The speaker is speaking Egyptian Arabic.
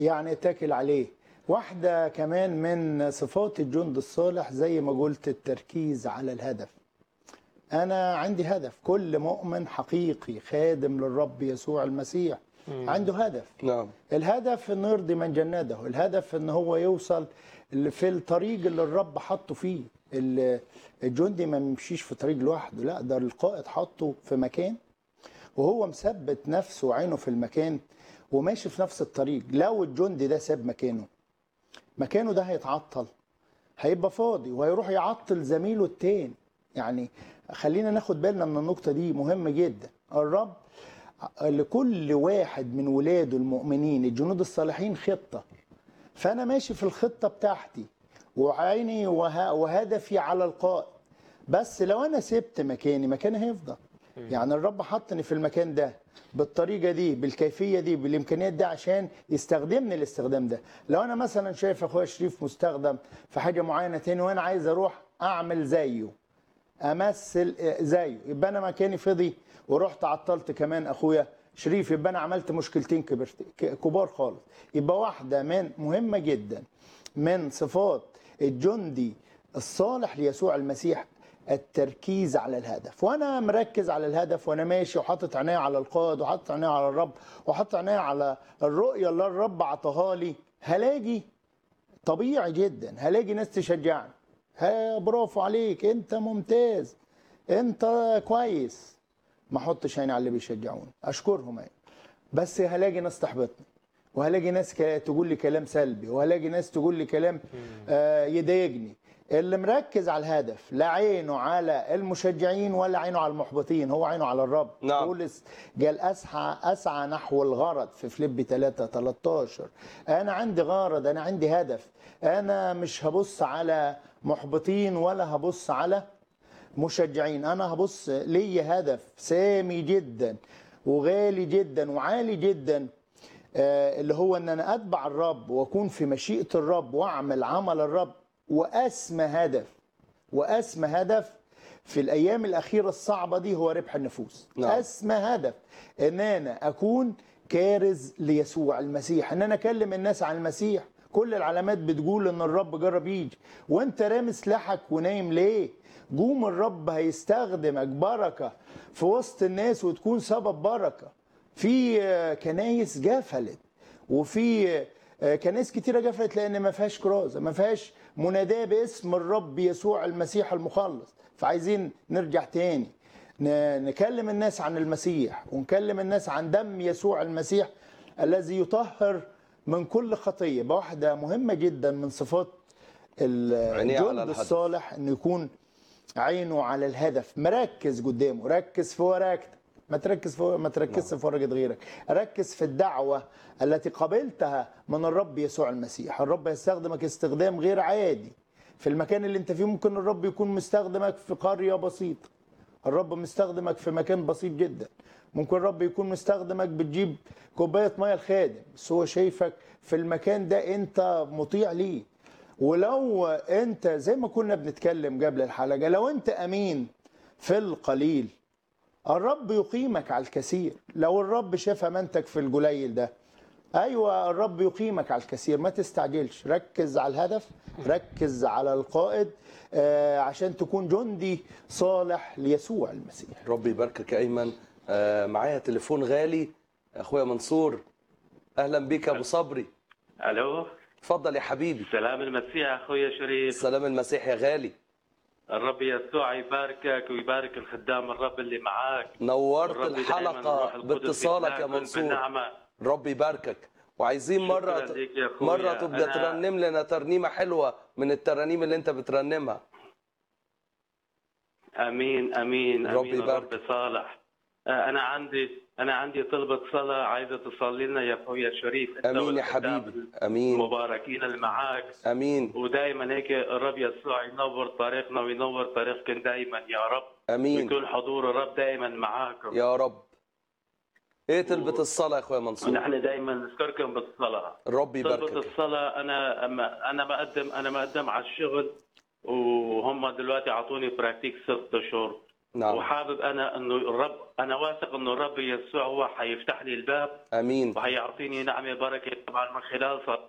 يعني اتكل عليه واحدة كمان من صفات الجند الصالح زي ما قلت التركيز على الهدف أنا عندي هدف كل مؤمن حقيقي خادم للرب يسوع المسيح عنده هدف نعم الهدف انه يرضي من جنده الهدف ان هو يوصل اللي في الطريق اللي الرب حطه فيه ال- الجندي ما يمشيش في طريق لوحده لا ده القائد حطه في مكان وهو مثبت نفسه وعينه في المكان وماشي في نفس الطريق لو الجندي ده ساب مكانه مكانه ده هيتعطل هيبقى فاضي وهيروح يعطل زميله التاني يعني خلينا ناخد بالنا من النقطة دي مهمة جدا الرب لكل واحد من ولاده المؤمنين الجنود الصالحين خطة فأنا ماشي في الخطة بتاعتي وعيني وه- وهدفي على القائد بس لو أنا سبت مكاني مكاني هيفضل يعني الرب حطني في المكان ده بالطريقه دي بالكيفيه دي بالامكانيات دي عشان يستخدمني الاستخدام ده لو انا مثلا شايف اخويا شريف مستخدم في حاجه معينه تاني وانا عايز اروح اعمل زيه امثل زيه يبقى انا مكاني فضي ورحت عطلت كمان اخويا شريف يبقى انا عملت مشكلتين كبرت ك- كبار خالص يبقى واحده من مهمه جدا من صفات الجندي الصالح ليسوع المسيح التركيز على الهدف وانا مركز على الهدف وانا ماشي وحاطط عينيا على القائد وحاطط عينيا على الرب وحاطط عينيا على الرؤيه اللي الرب عطاها لي هلاقي طبيعي جدا هلاقي ناس تشجعني ها برافو عليك انت ممتاز انت كويس ما احطش عيني على اللي بيشجعوني اشكرهم يعني بس هلاقي ناس تحبطني وهلاقي ناس ك- تقول لي كلام سلبي وهلاقي ناس تقول لي كلام آه يضايقني اللي مركز على الهدف لا عينه على المشجعين ولا عينه على المحبطين هو عينه على الرب نعم. بولس قال اسعى اسعى نحو الغرض في فيليب 3 13 انا عندي غرض انا عندي هدف انا مش هبص على محبطين ولا هبص على مشجعين انا هبص لي هدف سامي جدا وغالي جدا وعالي جدا آه، اللي هو ان انا اتبع الرب واكون في مشيئه الرب واعمل عمل الرب واسمى هدف واسمى هدف في الايام الاخيره الصعبه دي هو ربح النفوس نعم. اسمى هدف ان انا اكون كارز ليسوع المسيح ان انا اكلم الناس عن المسيح كل العلامات بتقول ان الرب جرب يجي وانت رامي سلاحك ونايم ليه قوم الرب هيستخدمك بركه في وسط الناس وتكون سبب بركه في آه، كنايس جفلت وفي آه، كنايس كتيره جفلت لان ما فيهاش كرازه ما فيهاش مناداه باسم الرب يسوع المسيح المخلص فعايزين نرجع تاني ن- نكلم الناس عن المسيح ونكلم الناس عن دم يسوع المسيح الذي يطهر من كل خطيه بواحده مهمه جدا من صفات عينيه على الجند الهدف. الصالح انه يكون عينه على الهدف مركز قدامه ركز في ورقتك ما تركز في ما تركزش في ورقه غيرك ركز في الدعوه التي قبلتها من الرب يسوع المسيح الرب يستخدمك استخدام غير عادي في المكان اللي انت فيه ممكن الرب يكون مستخدمك في قريه بسيطه الرب مستخدمك في مكان بسيط جدا ممكن الرب يكون مستخدمك بتجيب كوبايه ميه الخادم بس هو شايفك في المكان ده انت مطيع ليه ولو انت زي ما كنا بنتكلم قبل الحلقه لو انت امين في القليل الرب يقيمك على الكثير لو الرب شاف امانتك في القليل ده ايوه الرب يقيمك على الكثير ما تستعجلش ركز على الهدف ركز على القائد آه عشان تكون جندي صالح ليسوع المسيح ربي يباركك يا ايمن آه معايا تليفون غالي اخويا منصور اهلا بك يا ابو صبري الو اتفضل يا حبيبي سلام المسيح اخويا شريف سلام المسيح يا غالي الرب يسوع يباركك ويبارك الخدام الرب اللي معاك نورت والرب دائماً الحلقه الروح القدس باتصالك يا يملاك منصور بالنعمة. ربي يباركك وعايزين مرة شكراً ليك يا أخويا. مرة تبقى أنا- ترنم لنا ترنيمة حلوة من الترانيم اللي أنت بترنمها امين امين رب امين يبارك. الرب صالح آه، انا عندي انا عندي طلبة صلاة عايزة تصلي لنا يا اخويا شريف أنت أمين يا والخدام حبيبي أمين المباركين اللي معاك أمين ودائما هيك الرب يسوع ينور طريقنا وينور طريقكم دائما يا رب أمين ويكون حضور الرب دائما معاكم يا رب إيه طلبة الصلاة يا أخويا منصور ونحن دائما نذكركم بالصلاة رب طلبة يباركك الصلاة أنا أما أنا بقدم أنا بقدم على الشغل وهم دلوقتي أعطوني براكتيك ست أشهر نعم وحابب انا انه الرب انا واثق انه الرب يسوع هو حيفتح لي الباب امين وحيعطيني نعمه بركه طبعا من خلال صلاه